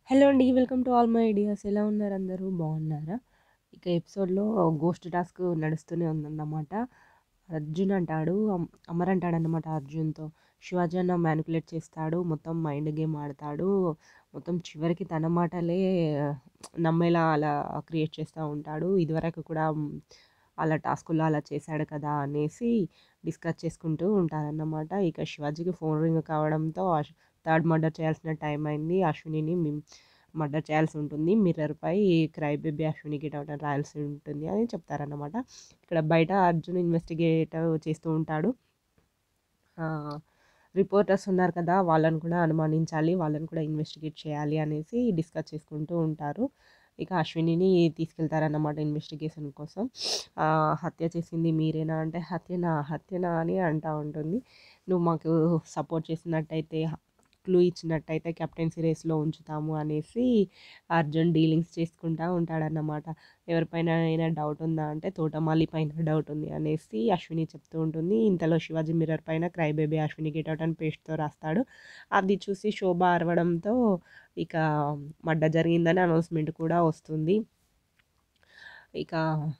Hello అండి. Welcome to all my ideas. ఎలా ఉన్నారు అందరూ? బాగున్నారా? ఇక ఎపిసోడ్‌లో గోస్ట్ టాస్క్ నడుస్తూనే ఉందన్నమాట. అర్జున్ అంటాడు అమ్ అమర్ అంటాడన్నమాట అర్జున్‌తో. శివాజీ అన్న మ్యానిపులేట్ చేస్తాడు. మొత్తం మైండ్ గేమ్ ఆడతాడు. మొత్తం చివరికి తన మాటలే నమ్మేలా అలా క్రియేట్ చేస్తా ఉంటాడు. ఇదివరకు కూడా అలా టాస్కుల్లో అలా చేశాడు కదా! అనేసి డిస్కస్ చేసుకుంటూ ఉంటారన్నమాట. ఇక శివాజీకి ఫోన్ రింగ్ కావడంతో అష్ థర్డ్ మర్డర్ చేయాల్సిన టైం అయింది. అశ్వినిని మిమ్ మర్డర్ చేయాల్సి ఉంటుంది. మిర్రర్‌పై cry baby Ashwini get out అని రాయాల్సి ఉంటుంది అని చెప్తారన్నమాట. ఇక్కడ బయట అర్జున్ ఇన్వెస్టిగేట్ చేస్తూ ఉంటాడు. ఆహ్, రిపోర్టర్స్ ఉన్నారు కదా! వాళ్ళని కూడా అనుమానించాలి. వాళ్ళని కూడా ఇన్వెస్టిగేట్ చేయాలి అనేసి డిస్కస్ చేసుకుంటూ ఉంటారు. ఇక అశ్వినిని తీసుకెళ్తారన్నమాట ఇన్వెస్టిగేషన్ కోసం. ఆహ్, హత్య చేసింది మీరేనా అంటే, హత్యనా? హత్యనా? అని అంటా ఉంటుంది. నువ్వు మాకు సపోర్ట్ చేసినట్టయితే క్లూ ఇచ్చినట్టయితే కెప్టెన్సీ రేస్‌లో ఉంచుతాము అనేసి అర్జున్ డీలింగ్స్ చేసుకుంటా ఉంటాడన్నమాట. ఎవరిపైన అయినా డౌట్ ఉందా అంటే, తోటమాలి పైన డౌట్ ఉంది అనేసి అశ్విని చెప్తూ ఉంటుంది. ఇంతలో శివాజీ మిర్రర్ పైన cry baby Ashwini get out అని పేస్ట్‌తో రాస్తాడు. అది చూసి శోభ అరవడంతో ఇక మర్డర్ జరిగిందని అనౌన్స్‌మెంట్ కూడా వస్తుంది. ఇక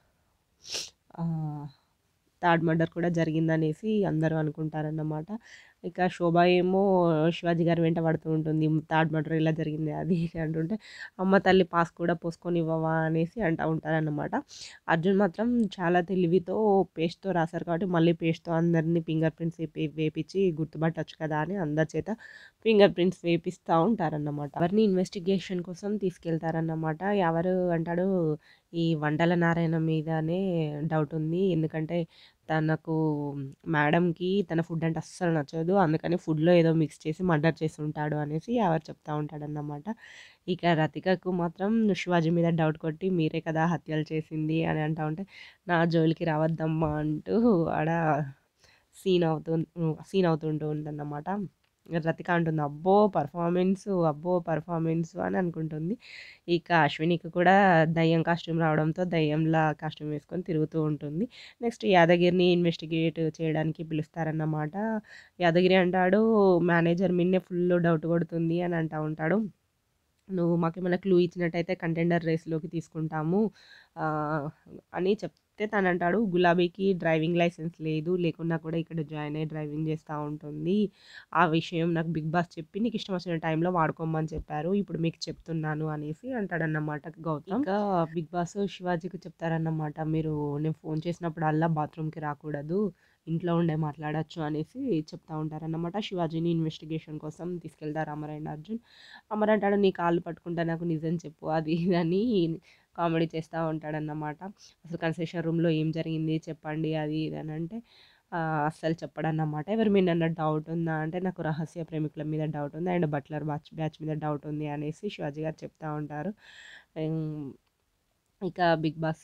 ఆహ్, థర్డ్ మర్డర్ కూడా జరిగిందనేసి అందరూ అనుకుంటారన్నమాట. ఇక శోభ ఏమో శివాజీ గారి వెంట పడుతూ ఉంటుంది. థర్డ్ మర్డర్ ఇలా జరిగింది అది ఇది అంటుంటే, అమ్మ తల్లి పాస్ కూడా పోసుకొనివ్వవా అనేసి అంటా ఉంటారన్నమాట. అర్జున్ మాత్రం చాలా తెలివితో పేస్ట్‌తో రాసారు కాబట్టి మళ్ళీ పేస్ట్‌తో అందరిని ఫింగర్ ప్రింట్స్ వేపి వేపిచ్చి గుర్తుపట్టొచ్చు కదా! అని అందరి చేత ఫింగర్ ప్రింట్స్ వేపిస్తా ఉంటారన్నమాట. ఎవరిని ఇన్వెస్టిగేషన్ కోసం తీసుకెళ్తారన్నమాట. ఎవరు అంటాడు ఈ వంటల నారాయణ మీదనే డౌట్ ఉంది. ఎందుకంటే తనకు మేడంకి తన ఫుడ్ అంటే అస్సలు నచ్చదు. అందుకని ఫుడ్‌లో ఏదో మిక్స్ చేసి మర్డర్ చేసుంటాడు అనేసి ఎవరు చెప్తా ఉంటాడన్నమాట. ఇక రతికకు మాత్రం శివాజీ మీద డౌట్ కొట్టి మీరే కదా హత్యలు చేసింది అని అంటా ఉంటే, నా జోలికి రావద్దమ్మా అంటూ ఆడ సీన్ అవుతూ సీన్ అవుతుంటూ ఉందన్నమాట. రతిక అంటుంది అబ్బో! పెర్ఫార్మెన్సు అబ్బో! పెర్ఫార్మెన్సు అని అనుకుంటుంది. ఇక అశ్వినికి కూడా దయ్యం కాస్ట్యూమ్ రావడంతో దయ్యంలా కాస్ట్యూమ్ వేసుకొని తిరుగుతూ ఉంటుంది. నెక్స్ట్ యాదగిరిని ఇన్వెస్టిగేట్ చేయడానికి పిలుస్తారన్నమాట. యాదగిరి అంటాడు మేనేజర్ మీదనే ఫుల్ డౌట్ కొడుతుంది అని అంటా ఉంటాడు. నువ్వు మాకేమైనా క్లూ ఇచ్చినట్టయితే కంటెండర్ రేస్‌లోకి తీసుకుంటాము ఆహ్, అని చెప్తే తనంటాడు గులాబీకి డ్రైవింగ్ లైసెన్స్ లేదు. లేకున్నా కూడా ఇక్కడ జాయిన్ అయ్యి డ్రైవింగ్ చేస్తా ఉంటుంది. ఆ విషయం నాకు బిగ్ బాస్ చెప్పి నీకు ఇష్టం వచ్చిన టైంలో వాడుకోమని చెప్పారు. ఇప్పుడు మీకు చెప్తున్నాను అనేసి అంటాడన్నమాట గౌతమ్. ఇంకా బిగ్ బాస్ శివాజీకి చెప్తారన్నమాట. మీరు నేను ఫోన్ చేసినప్పుడల్లా బాత్రూమ్‌కి రాకూడదు. ఇంట్లో ఉండే మాట్లాడొచ్చు అనేసి చెప్తా ఉంటారన్నమాట. శివాజీని ఇన్వెస్టిగేషన్ కోసం తీసుకెళ్తారు అమర్ అండ్ అర్జున్. అమర్ అంటాడు నీ కాళ్ళు పట్టుకుంటా నాకు నిజం చెప్పు అది ఇది అని కామెడీ చేస్తా ఉంటాడన్నమాట. అసలు కన్సెషన్ రూమ్‌లో ఏం జరిగింది చెప్పండి అది ఇది అని అంటే ఆహ్, అస్సలు చెప్పడన్నమాట. ఎవరి మీదనన్నా డౌట్ ఉందా అంటే, నాకు రహస్య ప్రేమికుల మీద డౌట్ ఉంది. అండ్ బట్లర్ బ్యాచ్ బ్యాచ్ మీద డౌట్ ఉంది అనేసి శివాజీ గారు చెప్తా ఉంటారు. హ్మ్. ఇక బిగ్ బాస్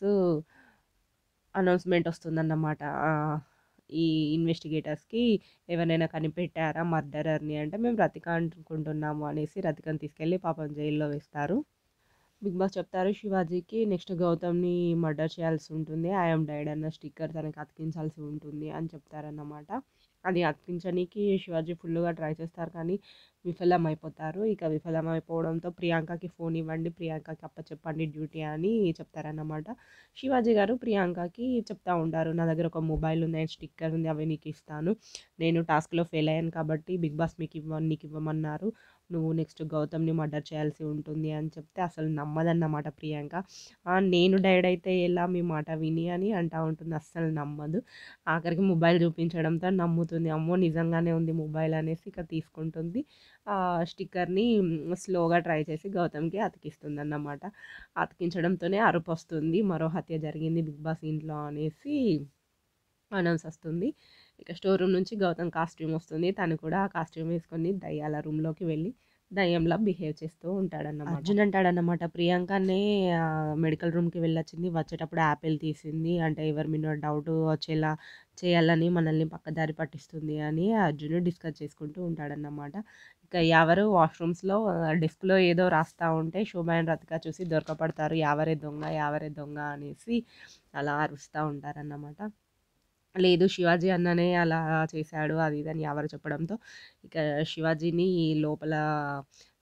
అనౌన్స్‌మెంట్ వస్తుందన్నమాట. ఆహ్, ఈ ఇన్వెస్టిగేటర్స్‌కి ఎవరినైనా కనిపెట్టారా మర్డరర్‌ని అంటే, మేము రతిక అనుకుంటున్నాము అనేసి రతికని తీసుకెళ్ళి పాపం జైల్‌లో వేస్తారు. బిగ్ బాస్ చెప్తారు శివాజీకి నెక్స్ట్ గౌతమ్‌ని మర్డర్ చేయాల్సి ఉంటుంది. ఐ యామ్ డెడ్ అన్న స్టిక్కర్ తనకి అతికించాల్సి ఉంటుంది అని చెప్తారన్నమాట. అది అతికించనీకి శివాజీ ఫుల్లుగా ట్రై చేస్తారు కానీ విఫలం అయిపోతారు. ఇక విఫలం అయిపోవడంతో ప్రియాంకకి ఫోన్ ఇవ్వండి. ప్రియాంకకి అప్పచెప్పండి డ్యూటీ అని చెప్తారన్నమాట. శివాజీ గారు ప్రియాంకకి చెప్తా ఉంటారు. నా దగ్గర ఒక మొబైల్ ఉంది అండ్ స్టిక్కర్ ఉంది అవి నీకు ఇస్తాను. నేను టాస్క్‌లో ఫెయిల్ అయ్యాను కాబట్టి బిగ్ బాస్ మీకు ఇవ్వ నీకు ఇవ్వమన్నారు. నువ్వు నెక్స్ట్ గౌతమ్‌ని మర్డర్ చేయాల్సి ఉంటుంది అని చెప్తే అసలు నమ్మదన్నమాట ప్రియాంక. ఆ! నేను డెడ్ అయితే ఎలా మీ మాట విని అని అంటా ఉంటుంది. అస్సలు నమ్మదు. ఆఖరికి మొబైల్ చూపించడంతో నమ్ముతుంది. అమ్మో! నిజంగానే ఉంది మొబైల్ అనేసి ఇక తీసుకుంటుంది. ఆ స్టిక్కర్‌ని స్లోగా ట్రై చేసి గౌతమ్‌కి అతికిస్తుందన్నమాట. అతికించడంతోనే అరుపొస్తుంది. మరో హత్య జరిగింది బిగ్ బాస్ ఇంట్లో అనేసి అనౌన్స్ వస్తుంది. ఇక స్టోర్ రూమ్ నుంచి గౌతమ్ కాస్ట్యూమ్ వస్తుంది. తను కూడా ఆ కాస్ట్యూమ్ వేసుకొని దయ్యాల రూమ్‌లోకి వెళ్ళి దయ్యంలా బిహేవ్ చేస్తూ ఉంటాడన్నమాట. అర్జున్ అంటాడన్నమాట ప్రియాంకనే ఆహ్, మెడికల్ రూమ్‌కి వెళ్ళొచ్చింది. వచ్చేటప్పుడు యాపిల్ తీసింది. అంటే ఎవరి మీద డౌట్ వచ్చేలా చేయాలని మనల్ని పక్కదారి పట్టిస్తుంది అని అర్జున్ డిస్కస్ చేసుకుంటూ ఉంటాడన్నమాట. ఇక ఎవరు వాష్‌రూమ్స్‌లో డెస్క్‌లో ఏదో రాస్తా ఉంటే శోభ అండ్ రతిక చూసి దొరకపడతారు. యావరే దొంగ, యావరే దొంగ అనేసి అలా అరుస్తా ఉంటారన్నమాట. లేదు శివాజీ అన్ననే అలా చేశాడు అది ఇది అని ఎవరు చెప్పడంతో ఇక శివాజీని లోపల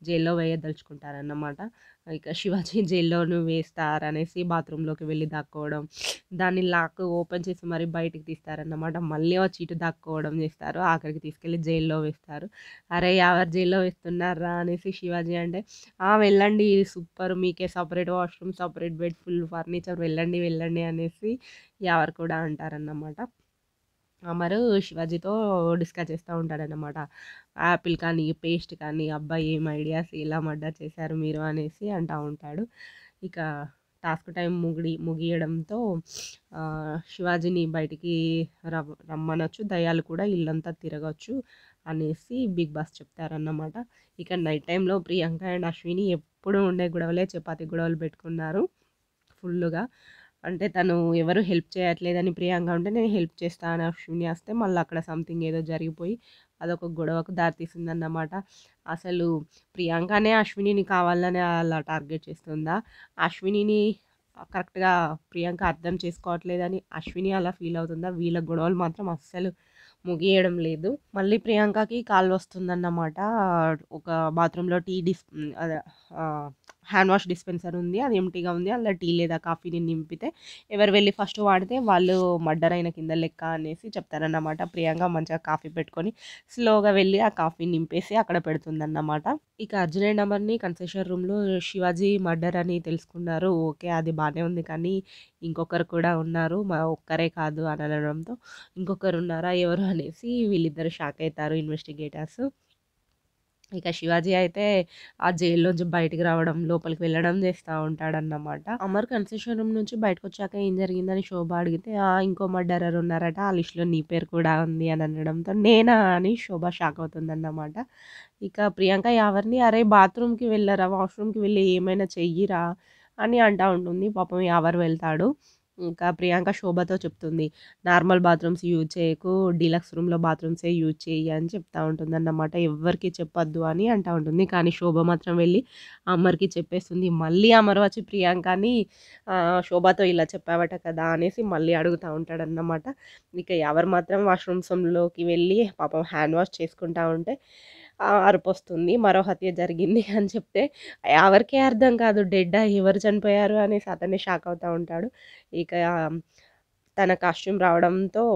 జైల్లో వేయదలుచుకుంటారన్నమాట ఇక శివాజీ జైల్లోను వేస్తారనేసి బాత్రూంలోకి వెళ్ళి దాక్కోవడం దాన్ని లాక్ ఓపెన్ చేసి మరి బయటికి తీస్తారన్నమాట మళ్ళీ వచ్చి ఇటు దాక్కోవడం చేస్తారు ఆఖరికి తీసుకెళ్ళి జైల్లో వేస్తారు అరే ఎవరు జైల్లో వేస్తున్నారా అనేసి శివాజీ అంటే "ఆ, వెళ్ళండి ఇది సూపర్ మీకే separate washroom separate bed full furniture వెళ్ళండి వెళ్ళండి అనేసి ఎవరు కూడా అంటారన్నమాట అమరు శివాజీతో డిస్కస్ చేస్తూ ఉంటాడనమాట యాపిల్ కానీ పేస్ట్ కానీ అబ్బాయి ఏం ఐడియాస్ ఇలా మర్డర్ చేశారు మీరు అనేసి అంటూ ఉంటాడు ఇక టాస్క్ టైం ముగిడి ముగియడంతో ఆ, శివాజీని బయటికి రవ్ రమ్మనొచ్చు దయ్యాలు కూడా ఇల్లంతా తిరగచ్చు అనేసి బిగ్ బాస్ చెప్తారన్నమాట ఇక నైట్ టైంలో ప్రియాంక అండ్ అశ్విని ఎప్పుడు ఉండే గొడవలే చపాతి గొడవలు పెట్టుకున్నారు ఫుల్గా అంటే తను ఎవరు హెల్ప్ చేయట్లేదని ప్రియాంక ఉంటే నేను హెల్ప్ చేస్తాను అశ్విని వస్తే మళ్ళీ అక్కడ సంథింగ్ ఏదో జరిగిపోయి అదొక గొడవకు దారితీసిందన్నమాట అసలు ప్రియాంకనే అశ్వినిని కావాలని అలా టార్గెట్ చేస్తుందా అశ్వినిని కరెక్ట్గా ప్రియాంక అర్థం చేసుకోవట్లేదని అశ్విని అలా ఫీల్ అవుతుందా వీళ్ళ గొడవలు మాత్రం అస్సలు ముగియడం లేదు మళ్ళీ ప్రియాంకకి కాల్ వస్తుందన్నమాట ఒక బాత్రూంలో టీ డిస్ అదే హ్యాండ్ వాష్ డిస్పెన్సర్ ఉంది అది ఎంటీగా ఉంది అందులో టీ లేదా కాఫీని నింపితే ఎవరు వెళ్ళి ఫస్ట్ వాడితే వాళ్ళు మర్డర్ అయిన కింద లెక్క అనేసి చెప్తారన్నమాట ప్రియాంక మంచిగా కాఫీ పెట్టుకొని స్లోగా వెళ్ళి ఆ కాఫీ నింపేసి అక్కడ పెడుతుందన్నమాట ఇక అర్జున్ నెంబర్ని కన్సెషన్ రూమ్లో శివాజీ మర్డర్ అని తెలుసుకున్నారు ఓకే అది బాగానే ఉంది కానీ ఇంకొకరు కూడా ఉన్నారు మా ఒక్కరే కాదు అని అనడంతో ఇంకొకరు ఉన్నారా ఎవరు అనేసి వీళ్ళిద్దరు షాక్ అవుతారు ఇన్వెస్టిగేటర్స్ ఇక శివాజీ అయితే ఆ జైల్లోంచి బయటికి రావడం లోపలికి వెళ్ళడం చేస్తూ ఉంటాడన్నమాట అమర్ కన్సెషన్ రూమ్ నుంచి బయటకు వచ్చాక ఏం జరిగిందని శోభ అడిగితే "ఆ, ఇంకో మర్డరర్ ఉన్నారట ఆ లిస్టులో నీ పేరు కూడా ఉంది అని అనడంతో నేనా అని శోభ షాక్ అవుతుందన్నమాట ఇక ప్రియాంక ఎవరిని అరే బాత్రూమ్కి వెళ్ళరా వాష్రూమ్కి వెళ్ళి ఏమైనా చెయ్యిరా అని అంటా ఉంటుంది పాపం ఎవరు వెళ్తాడు ఇంకా ప్రియాంక శోభతో చెప్తుంది నార్మల్ బాత్రూమ్స్ యూజ్ చేయకు డీలక్స్ రూమ్లో బాత్రూమ్సే యూజ్ చేయి అని చెప్తా ఉంటుంది అన్నమాట ఎవరికి చెప్పొద్దు అని అంటా ఉంటుంది కానీ శోభ మాత్రం వెళ్ళి అమర్కి చెప్పేస్తుంది మళ్ళీ అమర్ వచ్చి ప్రియాంకని ఆ, శోభతో ఇలా చెప్పావట కదా అనేసి మళ్ళీ అడుగుతూ ఉంటాడన్నమాట ఇక ఎవరు మాత్రం వాష్రూమ్స్లోకి వెళ్ళి పాపం హ్యాండ్ వాష్ చేసుకుంటా ఉంటే ఆ, అరుపు వస్తుంది మరో హత్య జరిగింది అని చెప్తే ఎవరికే అర్థం కాదు డెడ్ ఎవరు చనిపోయారు అనేసి అతనే షాక్ అవుతూ ఉంటాడు ఇక తన కాస్ట్యూమ్ రావడంతో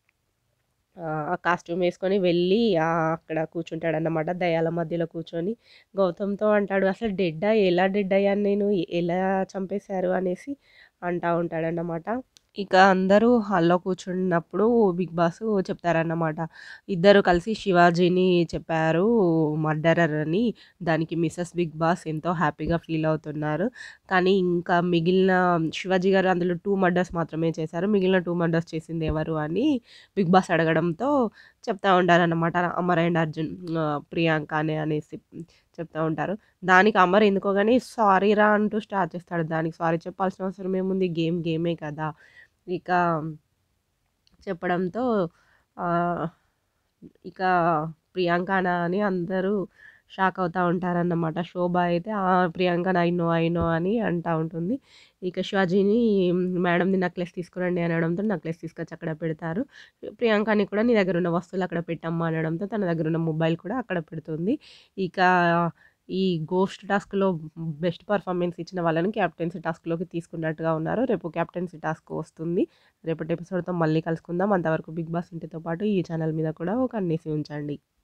ఆ కాస్ట్యూమ్ వేసుకొని వెళ్ళి ఆ, అక్కడ కూర్చుంటాడన్నమాట దయాల మధ్యలో కూర్చొని గౌతమ్తో అంటాడు అసలు డెడ్ ఎలా డెడ్ అయ్యాను నేను ఎలా చంపేశారు అనేసి అంటా ఉంటాడన్నమాట ఇక అందరూ హాల్లో కూర్చున్నప్పుడు బిగ్ బాస్ చెప్తారన్నమాట ఇద్దరు కలిసి శివాజీని చెప్పారు మర్డరర్ అని దానికి మిస్సెస్ బిగ్ బాస్ ఎంతో హ్యాపీగా ఫీల్ అవుతున్నారు కానీ ఇంకా మిగిలిన శివాజీ గారు అందులో టూ మర్డర్స్ మాత్రమే చేశారు మిగిలిన టూ మర్డర్స్ చేసింది ఎవరు అని బిగ్ బాస్ అడగడంతో చెప్తా ఉంటారన్నమాట అమర్ అండ్ అర్జున్ ఆ, ప్రియాంక అనే అనేసి చెప్తా ఉంటారు దానికి అమర్ ఎందుకో కానీ సారీ రా అంటూ స్టార్ట్ చేస్తాడు దానికి సారీ చెప్పాల్సిన అవసరం ఏముంది గేమ్ గేమే కదా ఇక చెప్పడంతో ఆ, ఇక ప్రియాంకనా అని అందరూ షాక్ అవుతూ ఉంటారన్నమాట శోభ అయితే "ఆ, ప్రియాంక నో నో అని అంటూ ఉంటుంది ఇక శివాజీని మేడంది నెక్లెస్ తీసుకురండి అనడంతో నెక్లెస్ తీసుకొచ్చి అక్కడ పెడతారు ప్రియాంకని కూడా నీ దగ్గర ఉన్న వస్తువులు అక్కడ పెట్టమ్మా అనడంతో తన దగ్గర ఉన్న మొబైల్ కూడా అక్కడ పెడుతుంది ఇక ఈ గోస్ట్ టాస్క్లో బెస్ట్ పర్ఫార్మెన్స్ ఇచ్చిన వాళ్ళని క్యాప్టెన్సీ టాస్క్లోకి తీసుకున్నట్టుగా ఉన్నారు రేపు క్యాప్టెన్సీ టాస్క్ వస్తుంది రేపటి ఎపిసోడ్తో మళ్ళీ కలుసుకుందాం అంతవరకు బిగ్ బాస్ ఇంటితో పాటు ఈ ఛానల్ మీద కూడా ఒక అన్నేసి ఉంచండి